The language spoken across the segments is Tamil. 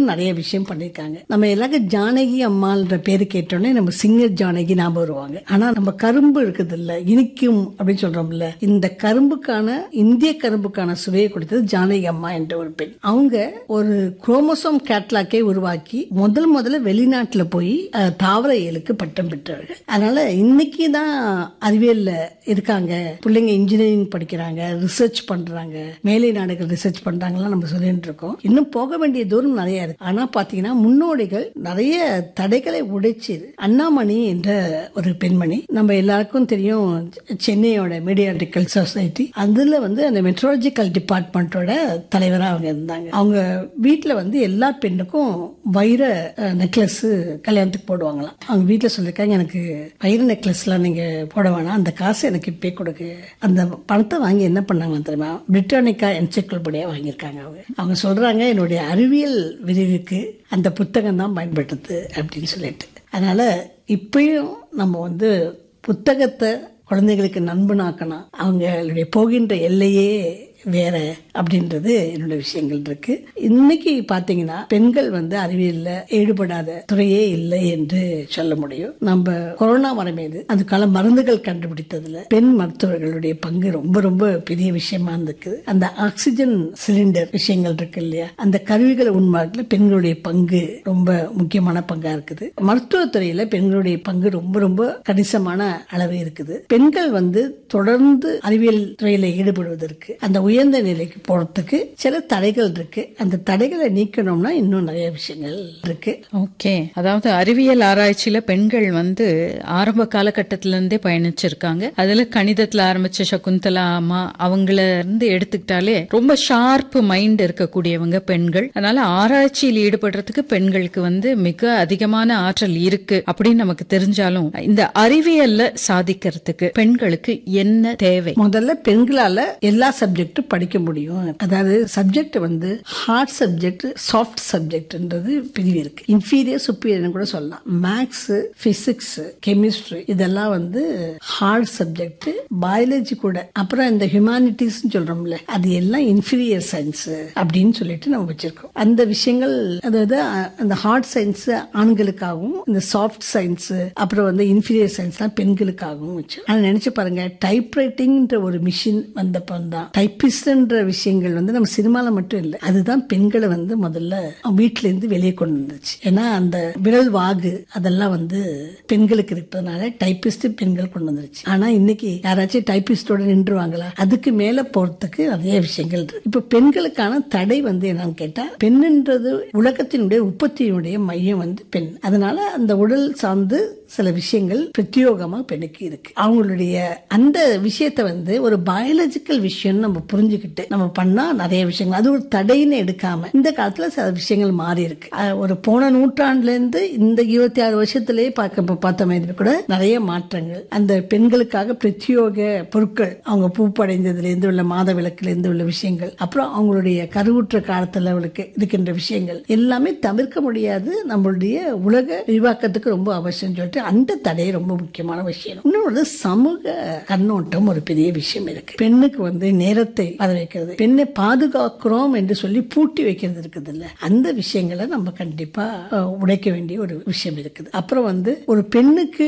நிறைய விஷயம் பண்ணிருக்காங்க நம்ம எல்லாருக்கும் ஜானகி அம்மான்ற பேரு கேட்டோன்னே நம்ம சிங்கர் ஜானகி ஞாபகம் வருவாங்க ஆனா நம்ம கரும்பு இருக்குது இல்ல இனிக்கும் அப்படின்னு சொல்றோம்ல இந்த கரும்புக்கான இந்திய கரும்புக்கான சுவையை கொடுத்தது ஜானகி அம்மா என்ற ஒரு பெண் அவங்க ஒரு குரோமோசோம் கேட்லாக்கை உருவாக்கி முதல் முதல்ல வெளிநாட்டுல போய் அஹ், தாவர இயலுக்கு பட்டம் பெற்றவர்கள் அதனால இன்னைக்கு தான் அறிவியல்ல இருக்காங்க பிள்ளைங்க இன்ஜினியரிங் படிக்கிறாங்க ரிசர்ச் பண்றாங்க மேலை நாடுகள் ரிசர்ச் பண்றாங்கலாம் நம்ம சொல்லிட்டு இருக்கோம் இன்னும் போக வேண்டிய தூரம் நிறைய இருக்கு ஆனா பாத்தீங்கன்னா முன்னோடிகள் நிறைய தடைகளை உடைச்சு அண்ணாமணி என்ற ஒரு பெண்மணி நம்ம எல்லாருக்கும் தெரியும் சென்னையோட மீடியாட்டிக்கல் சொசைட்டி அதுல வந்து அந்த மெட்ரோலஜிக்கல் டிபார்ட்மெண்ட்டோட தலைவரா அவங்க இருந்தாங்க அவங்க வீட்டுல வந்து எல்லா பெண்ணுக்கும் வைர நெக்லஸ் கல்யாணத்துக்கு போடுவாங்களாம் அவங்க வீட்டுல சொல்லியிருக்காங்க எனக்கு வைர நெக்லஸ்லாம் நீங்க போட வேணாம் அந்த காசு எனக்கு இப்பே கொடுக்கு அந்த பணத்தை வாங்கி என்ன பண்ணாங்க தெரியுமா பிரிட்டானிக்கா என்சைக்ளோபடியா வாங்கியிருக்காங்க அவங்க அவங்க சொல்றாங்க என்னுடைய அறிவியல் விரிவுக்கு அந்த புத்தகம் தான் பயன்படுத்துது அப்படின்னு சொல்லிட்டு அதனால இப்பயும் நம்ம வந்து புத்தகத்தை குழந்தைகளுக்கு நண்பனாக்கணும் அவங்களுடைய போகின்ற எல்லையே வேற அப்படின்றது என்னோட விஷயங்கள் இருக்கு இன்னைக்கு பாத்தீங்கன்னா பெண்கள் வந்து அறிவியல்ல ஈடுபடாத துறையே இல்லை என்று சொல்ல முடியும் நம்ம கொரோனா வரமேது அதுக்கான மருந்துகள் கண்டுபிடித்ததுல பெண் மருத்துவர்களுடைய பங்கு ரொம்ப ரொம்ப பெரிய விஷயமா இருந்திருக்கு அந்த ஆக்சிஜன் சிலிண்டர் விஷயங்கள் இருக்கு இல்லையா அந்த கருவிகளை உண்மையில பெண்களுடைய பங்கு ரொம்ப முக்கியமான பங்கா இருக்குது மருத்துவத்துறையில பெண்களுடைய பங்கு ரொம்ப ரொம்ப கணிசமான அளவு இருக்குது பெண்கள் வந்து தொடர்ந்து அறிவியல் துறையில ஈடுபடுவதற்கு அந்த உயர்ந்த நிலைக்கு போறதுக்கு சில தடைகள் இருக்கு அந்த தடைகளை நீக்கணும்னா இன்னும் நிறைய விஷயங்கள் இருக்கு ஓகே அதாவது அறிவியல் ஆராய்ச்சியில பெண்கள் வந்து ஆரம்ப காலகட்டத்தில இருந்தே பயணிச்சிருக்காங்க அதுல கணிதத்துல ஆரம்பிச்ச சகுந்தலா அம்மா அவங்கள இருந்து எடுத்துக்கிட்டாலே ரொம்ப ஷார்ப் மைண்ட் இருக்கக்கூடியவங்க பெண்கள் அதனால ஆராய்ச்சியில் ஈடுபடுறதுக்கு பெண்களுக்கு வந்து மிக அதிகமான ஆற்றல் இருக்கு அப்படின்னு நமக்கு தெரிஞ்சாலும் இந்த அறிவியல்ல சாதிக்கிறதுக்கு பெண்களுக்கு என்ன தேவை முதல்ல பெண்களால எல்லா சப்ஜெக்டும் படிக்க முடியும் அதாவது சப்ஜெக்ட் வந்து ஹார்ட் சப்ஜெக்ட் சாஃப்ட் சப்ஜெக்ட்ன்றது பிரிவு இருக்கு இன்ஃபீரியர் சுப்பீரியர் கூட சொல்லலாம் மேக்ஸ் பிசிக்ஸ் கெமிஸ்ட்ரி இதெல்லாம் வந்து ஹார்ட் சப்ஜெக்ட் பயாலஜி கூட அப்புறம் இந்த ஹியூமானிட்டிஸ் சொல்றோம்ல அது எல்லாம் இன்ஃபீரியர் சயின்ஸ் அப்படின்னு சொல்லிட்டு நம்ம வச்சிருக்கோம் அந்த விஷயங்கள் அதாவது அஹ், அந்த ஹார்ட் சயின்ஸ் ஆண்களுக்காகவும் இந்த சாஃப்ட் சயின்ஸ் அப்புறம் வந்து இன்ஃபீரியர் சயின்ஸ்லாம் பெண்களுக்காகவும் வச்சு ஆனா நினைச்சு பாருங்க டைப்ரைட்டிங்ன்ற ஒரு மிஷின் வந்தப்போ தான் டைப்பிஸ்ட்ன்ற விஷயங்கள் வந்து நம்ம சினிமால மட்டும் இல்லை அதுதான் பெண்களை வந்து முதல்ல வீட்டுல இருந்து வெளியே கொண்டு வந்துச்சு ஏன்னா அந்த விரல் வாகு அதெல்லாம் வந்து பெண்களுக்கு இருப்பதனால டைப்பிஸ்ட் பெண்கள் கொண்டு வந்துருச்சு ஆனா இன்னைக்கு யாராச்சும் டைப்பிஸ்டோட நின்றுவாங்களா அதுக்கு மேல போறதுக்கு நிறைய விஷயங்கள் இருக்கு இப்ப பெண்களுக்கான தடை வந்து என்னன்னு கேட்டா பெண்ணுன்றது உலகத்தினுடைய உற்பத்தியினுடைய மையம் வந்து பெண் அதனால அந்த உடல் சார்ந்து சில விஷயங்கள் பிரத்யோகமா பெண்ணுக்கு இருக்கு அவங்களுடைய அந்த விஷயத்தை வந்து ஒரு பயாலஜிக்கல் விஷயம் நம்ம புரிஞ்சுக்கிட்டு நம்ம பண்ணா நிறைய விஷயங்கள் அது ஒரு தடைன்னு எடுக்காம இந்த காலத்துல சில விஷயங்கள் மாறி இருக்கு அஹ் ஒரு போன நூற்றாண்டுல இருந்து இந்த இருபத்தி ஆறு வருஷத்திலேயே பார்க்க இப்ப பார்த்த மாதிரி கூட நிறைய மாற்றங்கள் அந்த பெண்களுக்காக பிரத்யோக பொருட்கள் அவங்க பூப்படைந்ததுல இருந்து உள்ள மாத விளக்குல இருந்து உள்ள விஷயங்கள் அப்புறம் அவங்களுடைய கருவுற்ற காலத்துல அவளுக்கு இருக்கின்ற விஷயங்கள் எல்லாமே தவிர்க்க முடியாது நம்மளுடைய உலக விரிவாக்கத்துக்கு ரொம்ப அவசியம் சொல்லிட்டு அந்த தடை ரொம்ப முக்கியமான விஷயம் இன்னொன்று சமூக கண்ணோட்டம் ஒரு பெரிய விஷயம் இருக்கு பெண்ணுக்கு வந்து நேரத்தை வர வைக்கிறது பெண்ணை பாதுகாக்கிறோம் என்று சொல்லி பூட்டி வைக்கிறது இருக்குது இல்ல அந்த விஷயங்களை நம்ம கண்டிப்பா அஹ், உடைக்க வேண்டிய ஒரு விஷயம் இருக்குது அப்புறம் வந்து ஒரு பெண்ணுக்கு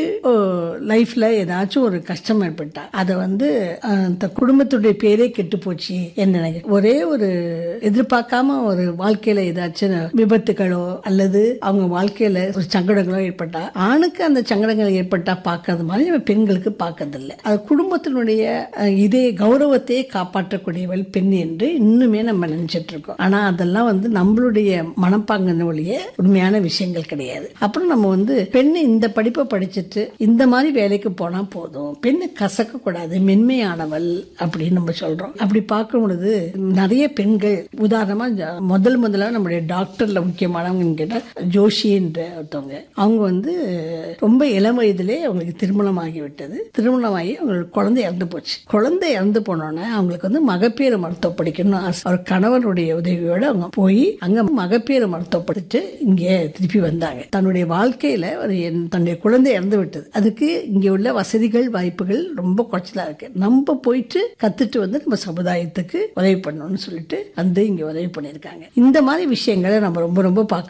லைஃப்ல ஏதாச்சும் ஒரு கஷ்டம் ஏற்பட்டா அதை வந்து அஹ், அந்த குடும்பத்துடைய பேரே கெட்டு போச்சு என்ன நினைக்க ஒரே ஒரு எதிர்பார்க்காம ஒரு வாழ்க்கையில ஏதாச்சும் விபத்துகளோ அல்லது அவங்க வாழ்க்கையில ஒரு சங்கடங்களோ ஏற்பட்டா ஆணுக்கு அந்த சங்கடங்கள் ஏற்பட்டா பார்க்கறது மாதிரி நம்ம பெண்களுக்கு பார்க்கறதில்ல அது குடும்பத்தினுடைய அஹ், இதே கௌரவத்தையே காப்பாற்றக்கூடியவள் பெண் என்று இன்னுமே நம்ம நினைச்சிட்டு இருக்கோம் ஆனா அதெல்லாம் வந்து நம்மளுடைய மனப்பாங்கன ஒழிய உண்மையான விஷயங்கள் கிடையாது அப்புறம் நம்ம வந்து பெண்ணு இந்த படிப்பை படிச்சுட்டு இந்த மாதிரி வேலைக்கு போனா போதும் பெண்ணு கசக்க கூடாது மென்மையானவள் அப்படின்னு நம்ம சொல்றோம் அப்படி பார்க்கும் பொழுது நிறைய பெண்கள் உதாரணமா ஜ- முதல் முதல்ல நம்முடைய டாக்டர்ல முக்கியமானவங்கன்னு கேட்டா ஜோஷி என்ற ஒருத்தவங்க அவங்க வந்து ரொம்ப இளம் வயதிலே அவங்களுக்கு திருமணம் ஆகிவிட்டது திருமணமாகி அவங்களுக்கு குழந்தை இறந்து போச்சு குழந்தை இறந்து போனோன்னே அவங்களுக்கு வந்து மகப்பேறு மருத்துவம் படிக்கணும்னு ஆசை அவர் கணவனுடைய உதவியோட அவங்க போய் அங்க மகப்பேறு மருத்துவம் படிச்சுட்டு இங்கே திருப்பி வந்தாங்க தன்னுடைய வாழ்க்கையில ஒரு என்- தன்னுடைய குழந்தை இறந்து விட்டது அதுக்கு இங்க உள்ள வசதிகள் வாய்ப்புகள் ரொம்ப குறைச்சலா இருக்கு நம்ம போயிட்டு கத்துட்டு வந்து நம்ம சமுதாயத்துக்கு உதவி பண்ணணும்னு சொல்லிட்டு வந்து இங்க உதவி பண்ணியிருக்காங்க இந்த மாதிரி விஷயங்களை நம்ம ரொம்ப ரொம்ப பார்க்க